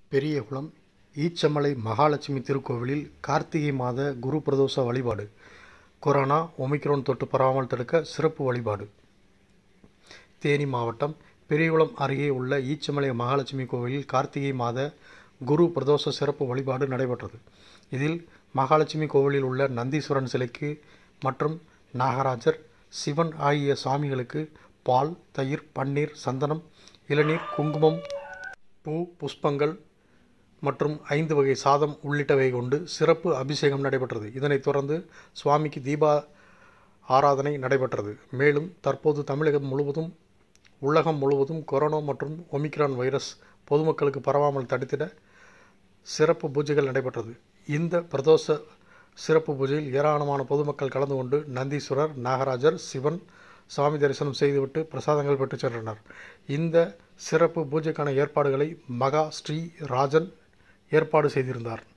பெரியகுளம் ஈச்சமலை மகாலட்சுமி திருக்கோவிலில் கார்த்திகை மாத குரு பிரதோஷ வழிபாடு கொரோனா ஒமிக்ரான் தொற்று பரவாமல் தடுக்க சிறப்பு வழிபாடு தேனி மாவட்டம் பெரியகுளம் அருகே உள்ள ஈச்சமலை மகாலட்சுமி கோவிலில் கார்த்திகை மாத குரு பிரதோஷ சிறப்பு வழிபாடு நடைபெற்றது இதில் மகாலட்சுமி கோவிலில் உள்ள நந்தீஸ்வரன் சிலைக்கு மற்றும் நாகராஜர் சிவன் ஆகிய சாமிகளுக்கு பால் தயிர் பன்னீர் சந்தனம் இளநீர் குங்குமம் பூ புஷ்பங்கள் மற்றும் ஐந்து வகை சாதம் உள்ளிட்டவை கொண்டு சிறப்பு அபிஷேகம் நடைபெற்றது இதனைத் தொடர்ந்து சுவாமிக்கு தீபா ஆராதனை நடைபெற்றது மேலும் தற்போது தமிழகம் முழுவதும் உலகம் முழுவதும் கொரோனா மற்றும் ஒமிக்ரான் வைரஸ் பொதுமக்களுக்கு பரவாமல் தடுத்திட சிறப்பு பூஜைகள் நடைபெற்றது இந்த பிரதோஷ சிறப்பு பூஜையில் ஏராளமான பொதுமக்கள் கலந்து கொண்டு நந்தீஸ்வரர் நாகராஜர் சிவன் சாமி தரிசனம் செய்துவிட்டு பிரசாதங்கள் பெற்றுச் சென்றனர் இந்த சிறப்பு பூஜைக்கான ஏற்பாடுகளை மகா ஸ்ரீ ராஜன் ஏற்பாடு செய்திருந்தார்